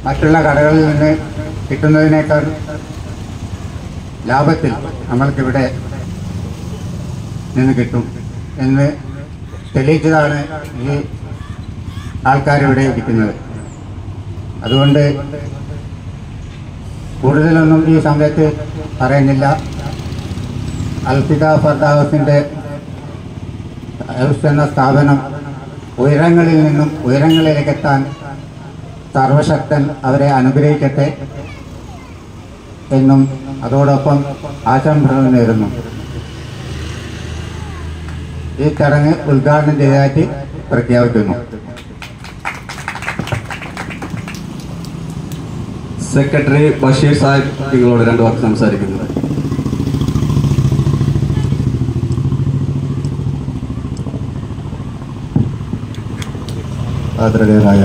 മറ്റുള്ള കടകളിൽ നിന്ന് കിട്ടുന്നതിനേക്കാൾ ലാഭത്തിൽ നമ്മൾക്കിവിടെ നിന്ന് കിട്ടും എന്ന് തെളിയിച്ചതാണ് ഈ ആൾക്കാരിവിടെ ഇരിക്കുന്നത് അതുകൊണ്ട് കൂടുതലൊന്നും ഈ സമയത്ത് പറയുന്നില്ല അൽഫിദ ഫർദ ഹൗസിൻ്റെ ഹൗസ് എന്ന സ്ഥാപനം ഉയരങ്ങളിൽ നിന്നും ഉയരങ്ങളിലേക്ക് എത്താൻ സർവശക്തൻ അവരെ അനുഗ്രഹിക്കട്ടെ എന്നും അതോടൊപ്പം ആശംസകൾ നേരുന്നു ഈ ചടങ്ങ് ഉദ്ഘാടനം ചെയ്തതായിട്ട് പ്രഖ്യാപിക്കുന്നു സെക്രട്ടറി ബഷീർ സാഹിബ് നിങ്ങളോട് രണ്ട് വാക്ക് സംസാരിക്കുന്നത് ആദരണീയനായ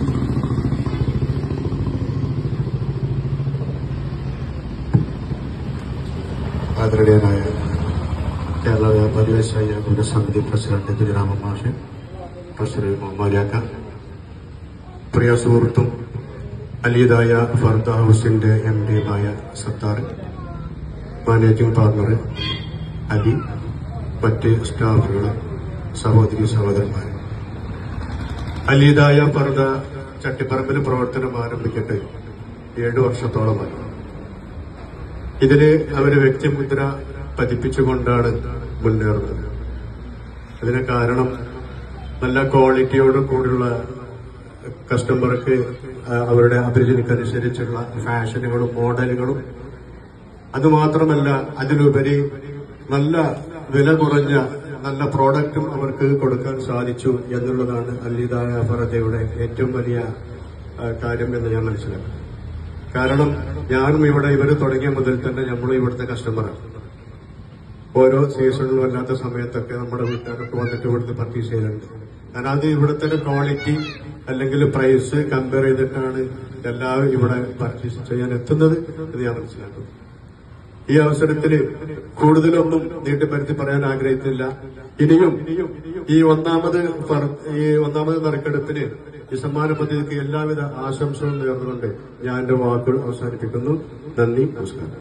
ആദരണീയനായ കേരള വ്യാപാരി വ്യവസായ വ്യാപാര സമിതി പ്രസിഡന്റ് കുഞ്ഞിരാമൻ മാഷ് പ്രസിഡന്റ് മുഹമ്മദിയാക്ക പ്രിയ സുഹൃത്തും അലീദായ ഫർദ ഹൗസിന്റെ എം ഡിയുമായ സത്താർ മാനേജിംഗ് പാർട്ണർ അലി മറ്റ് സ്റ്റാഫുകൾ സഹോദരി സഹോദരന്മാർ അലീദായ ഫർദ ചട്ടിപ്പറമ്പിൽ പ്രവർത്തനം ആരംഭിച്ചിട്ട് ഏഴു വർഷത്തോളമായി ഇതിന് അവര് വ്യക്തിമുദ്ര പതിപ്പിച്ചുകൊണ്ടാണ് മുന്നേറുന്നത് അതിന് കാരണം നല്ല ക്വാളിറ്റിയോട് കൂടിയുള്ള കസ്റ്റമർക്ക് ആ, അവരുടെ അഭിരുചിക്കനുസരിച്ചുള്ള ഫാഷനുകളും മോഡലുകളും അതുമാത്രമല്ല അതിലുപരി നല്ല വില കുറഞ്ഞ നല്ല പ്രോഡക്റ്റും അവർക്ക് കൊടുക്കാൻ സാധിച്ചു എന്നുള്ളതാണ് അല്ലിദായ ഫറദയുടെ ഏറ്റവും വലിയ ആ, കാര്യം എന്ന് ഞാൻ മനസ്സിലാക്കുന്നു കാരണം ഞാനും ഇവിടെ ഇവർ തുടങ്ങിയ മുതൽ തന്നെ നമ്മളും ഇവിടുത്തെ കസ്റ്റമറാണ് ഓരോ സീസണിലും അല്ലാത്ത സമയത്തൊക്കെ നമ്മുടെ വീട്ടുകാരൊക്കെ വന്നിട്ട് ഇവിടുന്ന് പർച്ചേസ് ചെയ്യലുണ്ട് കാരണം അത് ഇവിടുത്തെ ക്വാളിറ്റി അല്ലെങ്കിൽ പ്രൈസ് കമ്പയർ ചെയ്തിട്ടാണ് എല്ലാവരും ഇവിടെ പർച്ചേസ് ചെയ്യാൻ എത്തുന്നത് എന്ന് ഞാൻ മനസ്സിലാക്കുന്നു ഈ അവസരത്തിൽ കൂടുതലൊന്നും നീട്ടിപ്പരുത്തി പറയാൻ ആഗ്രഹിക്കുന്നില്ല ഇനിയും ഈ ഒന്നാമത് ഫർ- ഈ ഒന്നാമത് നറുക്കെടുപ്പിന് ഈ സമ്മാന പദ്ധതിക്ക് എല്ലാവിധ ആശംസകളും നേർന്നുകൊണ്ട് ഞാൻ എന്റെ വാക്കുകൾ അവസാനിപ്പിക്കുന്നു നന്ദി നമസ്കാരം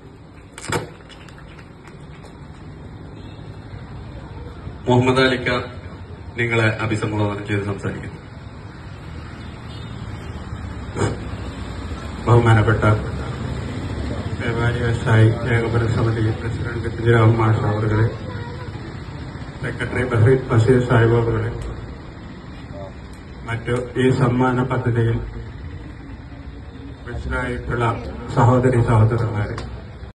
മുഹമ്മദ് അലിക്ക നിങ്ങളെ അഭിസംബോധന ചെയ്ത് സംസാരിക്കുന്നു ബഹുമാനപ്പെട്ട വ്യാപാരി വ്യവസായി ഏകോപന സമിതി പ്രസിഡന്റ് കുഞ്ഞിരാം മാഷ അവരുടെ സെക്രട്ടറി ബഹീദ് ബഷീർ സാഹിബ് അവരുടെ മറ്റു ഈ സമ്മാന പദ്ധതിയിൽ മനസ്സിലായിട്ടുള്ള സഹോദരി സഹോദരന്മാരെ